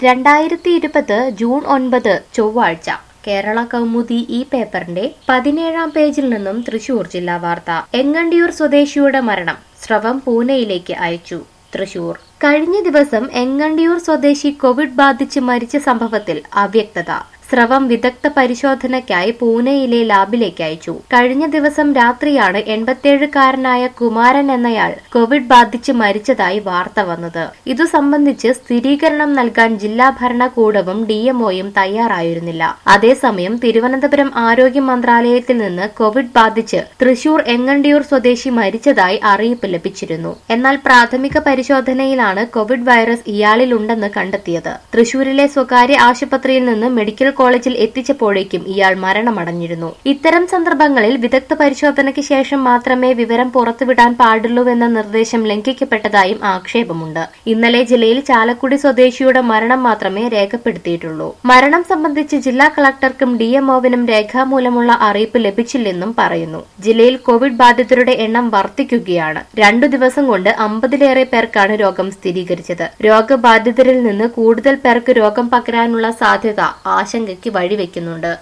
രണ്ടായിരത്തി ഇരുപത് ജൂൺ ഒൻപത് ചൊവ്വാഴ്ച കേരള കൗമുദി ഈ പേപ്പറിന്റെ പതിനേഴാം പേജിൽ നിന്നും തൃശൂർ ജില്ലാ വാർത്ത എങ്ങണ്ടിയൂർ സ്വദേശിയുടെ മരണം സ്രവം പൂനെയിലേക്ക് അയച്ചു തൃശൂർ കഴിഞ്ഞ ദിവസം എങ്ങണ്ടിയൂർ സ്വദേശി കോവിഡ് ബാധിച്ച് മരിച്ച സംഭവത്തിൽ അവ്യക്തത സ്രവം വിദഗ്ധ പരിശോധനയ്ക്കായി പൂനെയിലെ ലാബിലേക്ക് അയച്ചു കഴിഞ്ഞ ദിവസം രാത്രിയാണ് എൺപത്തിയേഴുകാരനായ കുമാരൻ എന്നയാൾ കോവിഡ് ബാധിച്ച് മരിച്ചതായി വാർത്ത വന്നത് ഇതു സംബന്ധിച്ച് സ്ഥിരീകരണം നൽകാൻ ജില്ലാ ഭരണകൂടവും ഡിഎംഒയും തയ്യാറായിരുന്നില്ല അതേസമയം തിരുവനന്തപുരം ആരോഗ്യ മന്ത്രാലയത്തിൽ നിന്ന് കോവിഡ് ബാധിച്ച് തൃശൂർ എങ്ങണ്ടിയൂർ സ്വദേശി മരിച്ചതായി അറിയിപ്പ് ലഭിച്ചിരുന്നു എന്നാൽ പ്രാഥമിക പരിശോധനയിലാണ് കോവിഡ് വൈറസ് ഇയാളിലുണ്ടെന്ന് കണ്ടെത്തിയത് തൃശൂരിലെ സ്വകാര്യ ആശുപത്രിയിൽ നിന്ന് മെഡിക്കൽ കോളേജിൽ എത്തിച്ചപ്പോഴേക്കും ഇയാൾ മരണമടഞ്ഞിരുന്നു ഇത്തരം സന്ദർഭങ്ങളിൽ വിദഗ്ധ പരിശോധനയ്ക്ക് ശേഷം മാത്രമേ വിവരം പുറത്തുവിടാൻ പാടുള്ളൂവെന്ന നിർദ്ദേശം ലംഘിക്കപ്പെട്ടതായും ആക്ഷേപമുണ്ട് ഇന്നലെ ജില്ലയിൽ ചാലക്കുടി സ്വദേശിയുടെ മരണം മാത്രമേ രേഖപ്പെടുത്തിയിട്ടുള്ളൂ മരണം സംബന്ധിച്ച് ജില്ലാ കളക്ടർക്കും ഡിഎംഒവിനും രേഖാമൂലമുള്ള അറിയിപ്പ് ലഭിച്ചില്ലെന്നും പറയുന്നു ജില്ലയിൽ കോവിഡ് ബാധിതരുടെ എണ്ണം വർദ്ധിക്കുകയാണ് രണ്ടു ദിവസം കൊണ്ട് അമ്പതിലേറെ പേർക്കാണ് രോഗം സ്ഥിരീകരിച്ചത് രോഗബാധിതരിൽ നിന്ന് കൂടുതൽ പേർക്ക് രോഗം പകരാനുള്ള സാധ്യത ആശങ്കയ്ക്ക് വഴിവെക്കുന്നുണ്ട്